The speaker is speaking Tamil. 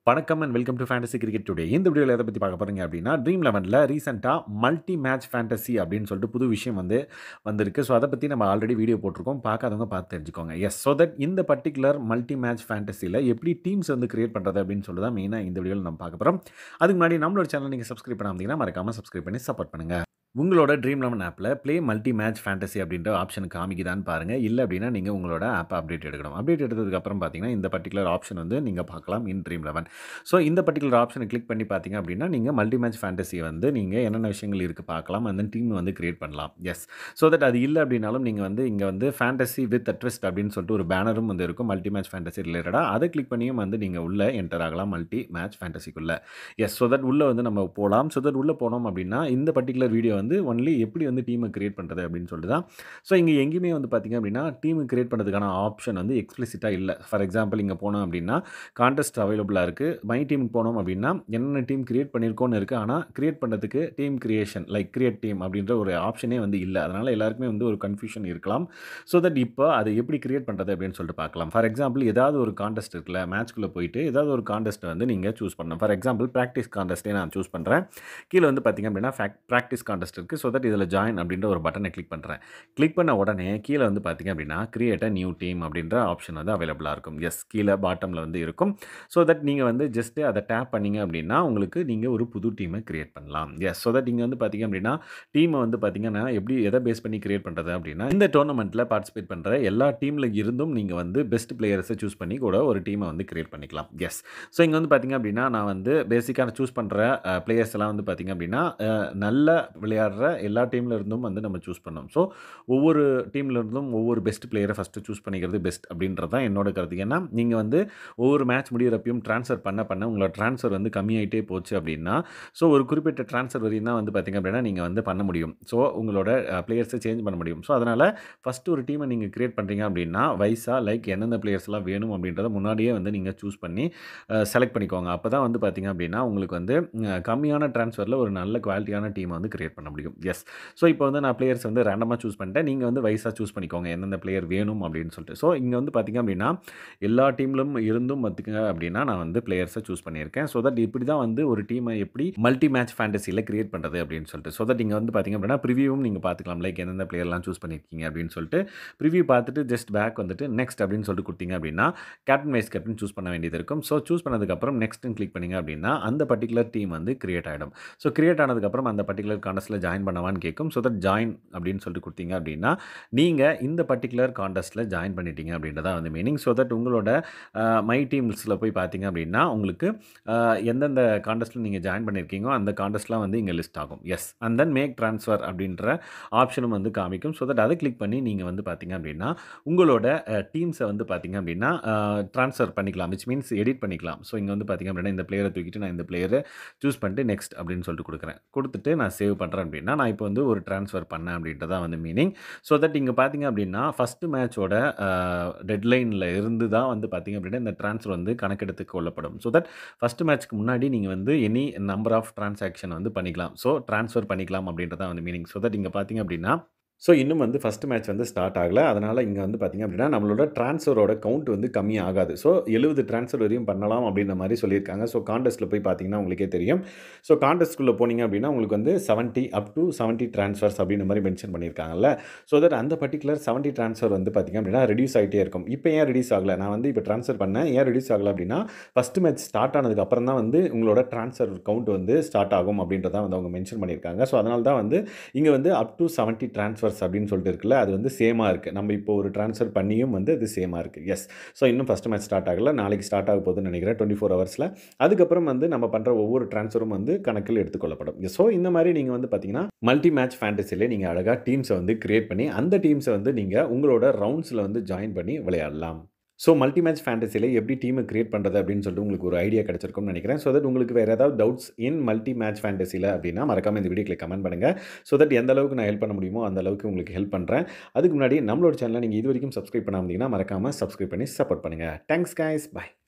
வணக்கம் and welcome to fantasy cricket today இந்த வீடியோவில் எதை பற்றி பார்க்க போகிறீங்க அப்படின்னா ட்ரீம் லெவனில் ரீசெண்டாக மல்டி மேட்ச் ஃபேண்டசி அப்படின்னு சொல்லிட்டு புது விஷயம் வந்து வந்திருக்கு ஸோ அதை பற்றி நம்ம ஆல்ரெடி வீடியோ போட்டிருக்கோம் பார்க்காதவங்க பார்த்து தெரிஞ்சுக்கோங்க எஸ் ஸோ தட் இந்த பர்டிகுலர் மல்டி மேட்ச் ஃபேண்டசியில் எப்படி டீம்ஸ் வந்து கிரியேட் பண்ணுறது அப்படின்னு சொல்லி தான் மெயினாக இந்த வீடியோவில் நம்ம பார்க்க போகிறோம் அதுக்கு முன்னாடி நம்மளோட சேனல் நீங்கள் சப்ஸ்கிரைப் பண்ணாமல் மறக்காமல் சப்ஸ்கிரைப் பண்ணி சப்போர்ட் பண்ணுங்கள் உங்களோட ட்ரீம் லெவன் ஆப்பில் ப்ளே மல்டி மேட்ச் ஃபேண்டசி அப்படின்ற ஆப்ஷன் காமிக்குதான்னு பாருங்கள் இல்லை அப்படின்னா நீங்கள் உங்களோட ஆப்பை அப்டேட் எடுக்கணும் அப்டேட் எடுத்ததுக்கப்புறம் பார்த்தீங்கன்னா இந்த பர்டிகுலர் ஆப்ஷன் வந்து நீங்கள் பார்க்கலாம் இன் ட்ரீம் லெவன் ஸோ இந்த பர்டிகுலர் ஆப்ஷனை கிளிக் பண்ணி பார்த்தீங்க அப்படின்னா நீங்கள் மல்டி மேட்ச் ஃபேண்டசி வந்து நீங்கள் என்னென்ன விஷயங்கள் இருக்குது பார்க்கலாம் அந்த டீம் வந்து கிரியேட் பண்ணலாம் எஸ் ஸோ தட் அது இல்லை அப்படின்னாலும் நீங்கள் வந்து இங்கே வந்து ஃபேண்டசி வித் ட்விஸ்ட் அப்படின்னு சொல்லிட்டு ஒரு பேனரும் வந்து இருக்கும் மல்டி மேட்ச் ஃபேண்டசி ரிலேட்டடாக அதை கிளிக் பண்ணியும் வந்து நீங்கள் உள்ளே என்டர் ஆகலாம் மல்டி மேட்ச் ஃபேண்டசிக்குள்ளே எஸ் ஸோ தட் உள்ளே வந்து நம்ம போகலாம் ஸோ தட் உள்ளே போனோம் அப்படின்னா இந்த பர்டிகுலர் வீடியோ வந்து ஒன்லி எப்படி வந்து டீமை கிரியேட் பண்ணுறது அப்படின்னு சொல்லிட்டு தான் ஸோ இங்கே எங்கேயுமே வந்து பார்த்திங்க அப்படின்னா டீம் கிரியேட் பண்ணுறதுக்கான ஆப்ஷன் வந்து எக்ஸ்பிளிசிட்டாக இல்லை ஃபார் எக்ஸாம்பிள் இங்கே போனோம் அப்படின்னா கான்டெஸ்ட் அவைலபிளாக இருக்குது மை டீமுக்கு போனோம் அப்படின்னா என்னென்ன டீம் கிரியேட் பண்ணியிருக்கோன்னு இருக்குது ஆனால் கிரியேட் பண்ணுறதுக்கு team creation like create team அப்படின்ற ஒரு ஆப்ஷனே வந்து இல்லை அதனால் எல்லாருக்குமே வந்து ஒரு கன்ஃபியூஷன் இருக்கலாம் ஸோ தட் இப்போ அதை எப்படி கிரியேட் பண்ணுறது அப்படின்னு சொல்லிட்டு பார்க்கலாம் ஃபார் எக்ஸாம்பிள் ஏதாவது ஒரு கான்டெஸ்ட் இருக்குல்ல மேட்ச்குள்ளே போயிட்டு ஏதாவது ஒரு கான்டெஸ்ட்டை வந்து நீங்கள் சூஸ் பண்ணணும் ஃபார் எக்ஸாம்பிள் ப்ராக்டிஸ் கான்டெஸ்ட்டே நான் சூஸ் பண்ணுறேன் கீழே வந்து பார்த்திங்க அப்படின்னா ஃபேக் ப்ராக்டிஸ் கான்டெஸ்ட் இருக்குது ஸோ தட் இதில் ஜாயின் அப்படின்ற ஒரு பட்டனை கிளிக் பண்ணுறேன் கிளிக் பண்ண உடனே கீழே வந்து பார்த்திங்க அப்படின்னா கிரியேட் அ நியூ டீம் அப்படின்ற ஆப்ஷன் வந்து அவைலபிளாக இருக்கும் எஸ் கீழே பாட்டமில் வந்து இருக்கும் ஸோ தட் நீங்கள் வந்து ஜஸ்ட்டு அதை டேப் பண்ணிங்க அப்படின்னா உங்களுக்கு நீங்கள் ஒரு புது டீமை கிரியேட் பண்ணலாம் எஸ் ஸோ தட் நீங்கள் வந்து பார்த்திங்க அப்படின்னா டீமை வந்து பார்த்திங்கன்னா எப்படி எதை பேஸ் பண்ணி கிரியேட் பண்ணுறது அப்படின்னா இந்த டோர்னமெண்ட்டில் பார்ட்டிசிபேட் பண்ணுற எல்லா டீமில் இருந்தும் நீங்கள் வந்து பெஸ்ட் பிளேயர்ஸை சூஸ் பண்ணி கூட ஒரு டீமை வந்து கிரியேட் பண்ணிக்கலாம் எஸ் ஸோ இங்கே வந்து பார்த்திங்க அப்படின்னா நான் வந்து பேசிக்காக சூஸ் பண்ணுற பிளேயர்ஸ் எல்லாம் வந்து பார்த்திங்க அப்படின்னா நல்ல விளையாடுற எல்லா டீமில் இருந்தும் வந்து நம்ம சூஸ் பண்ணோம் ஸோ ஒவ்வொரு டீமில் இருந்தும் ஒவ்வொரு பெஸ்ட் பிளேயரை ஃபஸ்ட்டு சூஸ் பண்ணிக்கிறது பெஸ்ட் அப்படின்றது தான் என்னோட கருத்து ஏன்னா நீங்கள் வந்து ஒவ்வொரு மேட்ச் முடிகிறப்பையும் ட்ரான்ஸ்ஃபர் பண்ண பண்ண உங்களோட ட்ரான்ஸ்ஃபர் வந்து கம்மியாயிட்டே போச்சு அப்படின்னா ஸோ ஒரு குறிப்பிட்ட ட்ரான்ஸ்ஃபர் வரையும் தான் வந்து பார்த்திங்க அப்படின்னா நீங்கள் வந்து பண்ண முடியும் ஸோ உங்களோட பிளேயர்ஸை சேஞ்ச் பண்ண முடியும் ஸோ அதனால் ஃபஸ்ட்டு ஒரு டீமை நீங்கள் கிரியேட் பண்ணுறீங்க அப்படின்னா வைஸாக லைக் எந்தெந்த பிளேயர்ஸ்லாம் வேணும் அப்படின்றத முன்னாடியே வந்து நீங்கள் சூஸ் பண்ணி செலக்ட் பண்ணிக்கோங்க அப்போ தான் வந்து பார்த்திங்க அப்படின்னா உங்களுக்கு வந்து கம்மியான ட்ரான்ஸ்ஃபரில் ஒரு நல்ல குவாலிட்டியான டீமை வந்து கிரியேட் பண்ண முடியும் எஸ் ஸோ இப்போ வந்து நான் பிளேயர்ஸ் வந்து ரேண்டமாக சூஸ் பண்ணிட்டேன் நீங்கள் வந்து வயசாக சூஸ் பண்ணிக்கோங்க எந்தெந்த பிளேயர் வேணும் அப்படின்னு சொல்லிட்டு ஸோ இங்கே வந்து பார்த்திங்க அப்படின்னா எல்லா டீம்லும் இருந்தும் பார்த்திங்க அப்படின்னா நான் வந்து பிளேயர்ஸை சூஸ் பண்ணியிருக்கேன் ஸோ தட் இப்படி தான் வந்து ஒரு டீமை எப்படி மல்டி மேட்ச் ஃபேண்டசியில் கிரியேட் பண்ணுறது அப்படின்னு சொல்லிட்டு ஸோ தட் இங்கே வந்து பார்த்திங்க அப்படின்னா ப்ரிவியூவும் நீங்கள் பார்த்துக்கலாம் லைக் எந்தெந்த பிளேயர்லாம் சூஸ் பண்ணியிருக்கீங்க அப்படின்னு சொல்லிட்டு ப்ரிவியூ பார்த்துட்டு ஜஸ்ட் பேக் வந்துட்டு நெக்ஸ்ட் அப்படின்னு சொல்லிட்டு கொடுத்தீங்க அப்படின்னா கேப்டன் வைஸ் கேப்டன் சூஸ் பண்ண வேண்டியது இருக்கும் ஸோ சூஸ் பண்ணதுக்கப்புறம் நெக்ஸ்ட்னு கிளிக் பண்ணிங்க அப்படின்னா அந்த பர்டிகுலர் டீம் வந்து கிரியேட் ஆகிடும் ஸோ கிரியேட் ஆனதுக்கப்புறம் அந்த பர்டிகுலர் காண்டஸ்ட்டில் ஜாயின் பண்ணவான்னு கேட்கும் ஸோ தட் ஜாயின் அப்படின்னு சொல்லிட்டு கொடுத்தீங்க அப்படின்னா நீங்கள் இந்த பர்டிகுலர் காண்டஸ்ட்டில் ஜாயின் பண்ணிட்டீங்க அப்படின்றதா வந்து மீனிங் ஸோ தட் உங்களோட மை டீம்ஸில் போய் பார்த்தீங்க அப்படின்னா உங்களுக்கு எந்தெந்த காண்டஸ்ட்டில் நீங்கள் ஜாயின் பண்ணியிருக்கீங்களோ அந்த காண்டஸ்ட்லாம் வந்து இங்கே லிஸ்ட் ஆகும் yes and then make transfer அப்படின்ற ஆப்ஷனும் வந்து காமிக்கும் ஸோ தட் அதை கிளிக் பண்ணி நீங்கள் வந்து பார்த்தீங்க அப்படின்னா உங்களோட டீம்ஸை வந்து பார்த்தீங்க அப்படின்னா ட்ரான்ஸ்ஃபர் பண்ணிக்கலாம் விச் மீன்ஸ் எடிட் பண்ணிக்கலாம் ஸோ இங்கே வந்து பார்த்திங்க அப்படின்னா இந்த பிளேயரை தூக்கிட்டு நான் இந்த பிளேயரை சூஸ் பண்ணிட்டு நெக்ஸ்ட் அப்படின்னு சொல்லிட்டு கொடுக்குறேன் கொடுத்துட்டு நான் சேவ் பண்ணுறேன் அப்படின்னா நான் இப்போ வந்து ஒரு ட்ரான்ஸ்ஃபர் பண்ணேன் அப்படின்றதான் வந்து மீனிங் ஸோ தட் இங்கே பார்த்தீங்க அப்படின்னா ஃபஸ்ட்டு மேட்சோட டெட்லைனில் இருந்து தான் வந்து பார்த்திங்க அப்படின்னா இந்த ட்ரான்ஸ்ஃபர் வந்து கணக்கெடுத்து கொள்ளப்படும் ஸோ தட் ஃபஸ்ட்டு மேட்ச்க்கு முன்னாடி நீங்கள் வந்து எனி நம்பர் ஆஃப் ட்ரான்சாக்ஷன் வந்து பண்ணிக்கலாம் ஸோ ட்ரான்ஸ்ஃபர் பண்ணிக்கலாம் அப்படின்றதான் வந்து மீனிங் ஸோ தட் இங்கே பார்த்தீங்க அப்படின்னா ஸோ இன்னும் வந்து ஃபஸ்ட் மேட்ச் வந்து ஸ்டார்ட் ஆகலை அதனால் இங்கே வந்து பார்த்திங்க அப்படின்னா நம்மளோட ட்ரான்ஸ்ஃபரோட கவுண்ட் வந்து கம்மி ஆகாது ஸோ எழுபது ட்ரான்ஸ்ஃபர் வரையும் பண்ணலாம் அப்படின்ற மாதிரி சொல்லியிருக்காங்க ஸோ காண்டெஸ்ட்டில் போய் பார்த்தீங்கன்னா உங்களுக்கே தெரியும் ஸோ காண்டெஸ்ட்குள்ளே போனீங்க அப்படின்னா உங்களுக்கு வந்து seventy up to seventy transfers அப்படின்ற மாதிரி மென்ஷன் பண்ணியிருக்காங்கல்ல ஸோ தட் அந்த பர்டிகுலர் செவன்ட்டி ட்ரான்ஸ்ஃபர் வந்து பார்த்திங்க அப்படின்னா ரெடியூஸ் ஆகிட்டே இருக்கும் இப்போ ஏன் ரெடியூஸ் ஆகலை நான் வந்து இப்போ ட்ரான்ஸ்ஃபர் பண்ணேன் ஏன் ரெடியூஸ் ஆகலை அப்படின்னா ஃபஸ்ட்டு மேட்ச் ஸ்டார்ட் ஆனதுக்கு அப்புறம் தான் வந்து உங்களோட ட்ரான்ஸ்ஃபர் கவுண்ட் வந்து ஸ்டார்ட் ஆகும் அப்படின்றத வந்து அவங்க மென்ஷன் பண்ணியிருக்காங்க ஸோ அதனால தான் வந்து இங்கே வந்து அப் டு செவன்ட்டி ட்ரான்ஸ்ஃபர்ஸ் அப்படின்னு சொல்லிட்டு இருக்குல்ல அது வந்து சேமாக இருக்குது நம்ம இப்போ ஒரு ட்ரான்ஸ்ஃபர் பண்ணியும் வந்து அது சேமாக இருக்குது எஸ் ஸோ இன்னும் ஃபஸ்ட் மேட்ச் ஸ்டார்ட் ஆகலை நாளைக்கு ஸ்டார்ட் ஆக போகுதுன்னு நினைக்கிறேன் டுவெண்ட்டி ஃபோர் ஹவர்ஸில் அதுக்கப்புறம் வந்து நம்ம பண்ணுற ஒவ்வொரு ட்ரான்ஸ்ஃபரும் வந்து கணக்கில் எடுத்துக்கொள்ளப்படும் ஸோ இந்த மாதிரி நீங்கள் வந்து பார்த்தீங்கன்னா மல்டி மேட்ச் ஃபேண்டசிலே நீங்கள் அழகாக டீம்ஸை வந்து கிரியேட் பண்ணி அந்த டீம்ஸை வந்து நீங்கள் உங்களோட ரவுண்ட்ஸில் வந்து ஜாயின் பண்ணி விளையாடலாம் ஸோ மல்டி மேட்ச் ஃபேண்டசியில் எப்படி டீமை கிரியேட் பண்ணுறது அப்படின்னு சொல்லிட்டு உங்களுக்கு ஒரு ஐடியா கிடச்சிருக்கும்னு நினைக்கிறேன் ஸோ தட் உங்களுக்கு வேறு ஏதாவது டவுட்ஸ் இன் மல்டி மேட்ச் ஃபேண்டசியில் அப்படின்னா மறக்காம இந்த வீடியோக்கில் கமெண்ட் பண்ணுங்கள் ஸோ தட் எந்த அளவுக்கு நான் ஹெல்ப் பண்ண முடியுமோ அந்த அளவுக்கு உங்களுக்கு ஹெல்ப் பண்ணுறேன் அதுக்கு முன்னாடி நம்மளோட சேனலை நீங்கள் இது வரைக்கும் சப்ஸ்கிரைப் பண்ணாமல் இருந்தீங்கன்னா மறக்காமல் சப்ஸ்கிரைப் பண்ணி சப்போர்ட் பண்ணுங்கள் தேங்க்ஸ் கைஸ் பை